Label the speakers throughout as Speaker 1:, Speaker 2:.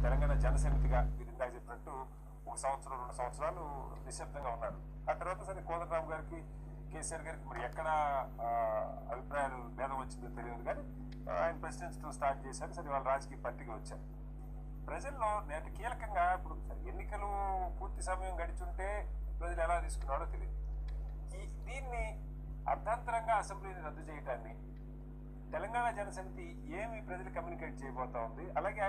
Speaker 1: తెలంగాణ జనసమితిగా మీరు ఇందాక చెప్పినట్టు ఒక సంవత్సరం రెండు సంవత్సరాలు నిశ్శబ్దంగా ఉన్నారు ఆ తర్వాత సరే కోదండరామ్ గారికి కేసీఆర్ గారికి మరి ఎక్కడ ఆ, అభిప్రాయాలు భేదం వచ్చిందో తెలియదు కానీ ఆ, ఆయన ప్రెసిడెన్సీతో స్టార్ట్ చేశారు సరే వాళ్ళ రాజకీయ పార్టీకి వచ్చారు ప్రజల్లో నేటి కీలకంగా ఇప్పుడు ఎన్నికలు పూర్తి సమయం గడిచుంటే ప్రజలు ఎలా తీసుకున్నారో తెలియదు ఈ దీన్ని అర్ధాంతరంగా అసెంబ్లీని రద్దు చేయటాన్ని తెలంగాణ జనసమితి ఏమి ప్రజలు కమ్యూనికేట్ చేయబోతా ఉంది అలాగే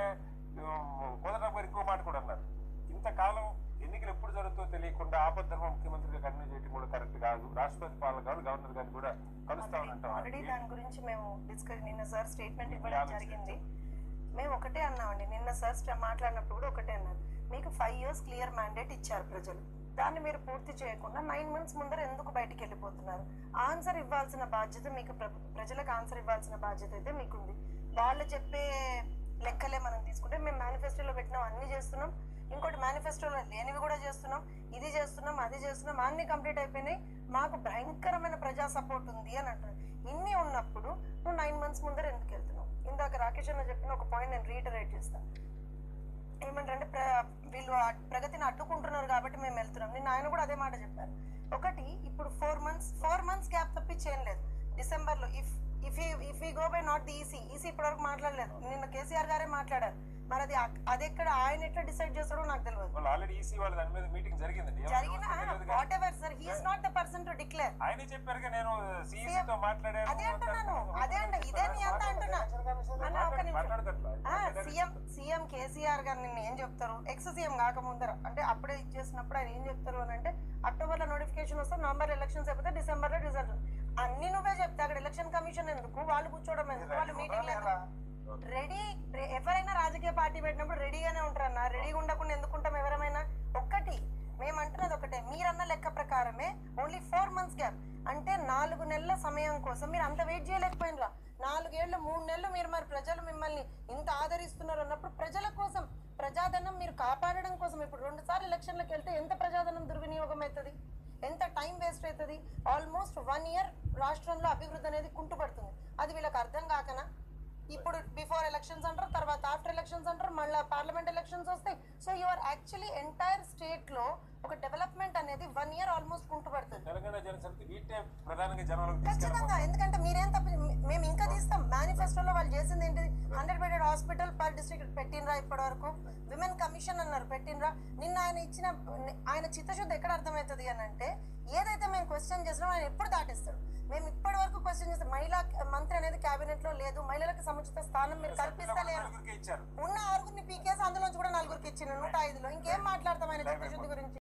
Speaker 1: కోదరావు గారు ఇంకో మాట కూడా అన్నారు ఇంతకాలం ఎన్నికలు ఎప్పుడు జరుగుతుందో తెలియకుండా ఆపద్ధర్మ ముఖ్యమంత్రిగా కంటిన్యూ చేయడం కూడా కరెక్ట్ కాదు రాష్ట్రపతి పాలన కాదు గవర్నర్ గారిని కూడా కలుస్తా
Speaker 2: ఆల్రెడీ
Speaker 1: ఉంటాం
Speaker 2: దాని గురించి మేము డిస్కస్ నిన్న సార్ స్టేట్మెంట్ ఇవ్వడం జరిగింది మేము ఒకటే అన్నామండి నిన్న సార్ స్ట- మాట్లాడినప్పుడు కూడా ఒకటే అన్నారు మీకు ఫైవ్ ఇయర్స్ క్లియర్ మ్యాండేట్ ఇచ్చారు ప్రజలు దాన్ని మీరు పూర్తి చేయకుండా నైన్ మంత్స్ ముందర ఎందుకు బయటికి వెళ్ళిపోతున్నారు ఆన్సర్ ఇవ్వాల్సిన బాధ్యత మీకు ప్ర- ప్రజలకు ఆన్సర్ ఇవ్వాల్సిన బాధ్యత అయితే మీకుంది వాళ్ళు చెప్పే లెక్కలే మనం తీసుకుంటే మేము మేనిఫెస్టోలో పెట్టినాం అన్ని చేస్తున్నాం ఇంకోటి మేనిఫెస్టోలో లేనివి కూడా చేస్తున్నాం ఇది చేస్తున్నాం అది చేస్తున్నాం అన్ని కంప్లీట్ అయిపోయినాయి మాకు భయంకరమైన ప్రజా సపోర్ట్ ఉంది అని అంటారు ఇన్ని ఉన్నప్పుడు నువ్వు నైన్ మంత్స్ ముందర ఎందుకు వెళ్తున్నావు ఇందాక రాకేష్ అన్న చెప్పిన ఒక పాయింట్ నేను రీటరేట్ చేస్తాను ఏమంటారంటే ప్ర వీళ్ళు ఆ ప్రగతిని అడ్డుకుంటున్నారు కాబట్టి మేము వెళ్తున్నాం నిన్న ఆయన కూడా అదే మాట చెప్పారు ఒకటి ఇప్పుడు four months four months gap తప్పించి ఏం లేదు డిసెంబర్లో ఇఫ్ ఇఫ్ ఇఫ్ ఈ go by not the EC EC ఇప్పటివరకు మాట్లాడలేదు నిన్న కేసీఆర్ గారే మాట్లాడారు మరి అది అక్- అది ఎక్కడ ఆయన ఎట్లా డిసైడ్ చేస్తాడో నాకు తెలియదు
Speaker 1: వాళ్ళు ఆల్రెడీ ఈసీ వాళ్ళ దాని మీద మీటింగ్ జరిగిందండి ఏమన్నా
Speaker 2: జరిగిన
Speaker 1: తెలియదు కానీ
Speaker 2: whatever sir he's not the person to declare
Speaker 1: ఆయనే చెప్పారుగా నేను CEC తో మాట్లాడాను
Speaker 2: అదే అంటున్నాను అదే అంట ఇదే నీ అంత అంటున్నా అన్న ఒక నిమిషం
Speaker 1: మాట్లాడగట్లా
Speaker 2: ఆ, సీఎం సీఎం కేసీఆర్ గారు నిన్న ఏం చెప్తారు ఎక్స్ సీఎం కాకముందర అంటే అప్పుడే ఇచ్చేసినప్పుడు ఆయన ఏం చెప్తారు అని అంటే అక్టోబర్ లో నోటిఫికేషన్ వస్తే నవంబర్ ఎలక్షన్స్ అయిపోతే డిసెంబర్ లో రిజల్ట్ అన్ని నువ్వే చెప్తే అక్కడ ఎలక్షన్ కమిషన్ ఎందుకు వాళ్ళు కూర్చోవడం ఎందుకు వాళ్ళు మీటింగ్ రెడీ ఎవరైనా రాజకీయ పార్టీ పెట్టినప్పుడు రెడీగానే ఉంటారన్న రెడీగా ఉండకుండా ఎందుకు ఉంటాం ఎవరైనా ఒక్కటి మేము అంటున్నది ఒకటే మీరన్న లెక్క ప్రకారమే ఓన్లీ ఫోర్ మంత్స్ గ్యాప్ అంటే నాలుగు నెలల సమయం కోసం మీరు అంత వెయిట్ చేయలేకపోయినరా నాలుగేళ్లు మూడు నెలలు మీరు మరి ప్రజలు మిమ్మల్ని ఇంత ఆదరిస్తున్నారు అన్నప్పుడు ప్రజల కోసం ప్రజాధనం మీరు కాపాడడం కోసం ఇప్పుడు రెండు సార్లు ఎలక్షన్లకు వెళ్తే ఎంత ప్రజాధనం దుర్వినియోగం అవుతుంది ఎంత టైం వేస్ట్ అవుతుంది ఆల్మోస్ట్ వన్ ఇయర్ రాష్ట్రంలో అభివృద్ధి అనేది కుంటుపడుతుంది అది వీళ్ళకి అర్థం కాకనా ఇప్పుడు బిఫోర్ ఎలక్షన్స్ అంటారు తర్వాత ఆఫ్టర్ ఎలక్షన్స్ అంటారు మళ్ళీ పార్లమెంట్ ఎలక్షన్స్ వస్తాయి so your actually entire state లో ఒక డెవలప్మెంట్ అనేది వన్ ఇయర్ ఆల్మోస్ట్ కుంటుపడుతుంది
Speaker 1: తెలంగాణ జనసమితి వీటే ప్రధానంగా జనాలకు తీసుకెళ్ళడం
Speaker 2: ఖచ్చితంగా ఎందుకంటే మీరేం తప్ప మేము ఇంకా తీస్తాం మేనిఫెస్టోలో వాళ్ళు చేసింది ఏంటిది hundred bedded hospital per district పెట్టినరా ఇప్పటి వరకు విమెన్ కమిషన్ అన్నారు పెట్టినరా నిన్న ఆయన ఇచ్చిన ఆయన చిత్తశుద్ధి ఎక్కడ అర్థమవుతుంది అని అంటే ఏదైతే మేము క్వశ్చన్ చేసినామో ఆయన ఎప్పుడు దాటిస్తాడు మేము ఇప్పటి వరకు క్వశ్చన్ చేస్తాం మహిళా మంత్రి అనేది కేబినెట్ లో లేదు మహిళలకు సముచిత స్థానం మీరు కల్పిస్తలేరు
Speaker 1: నలుగురికే ఇచ్చారు
Speaker 2: ఉన్న ఆరుగురిని పీకేసి అందులోంచి కూడా నలుగురికి ఇచ్చిన నూట ఐదులో ఇంకేం మాట్లాడతాం ఆయన చిత్తశుద్ధి గురించి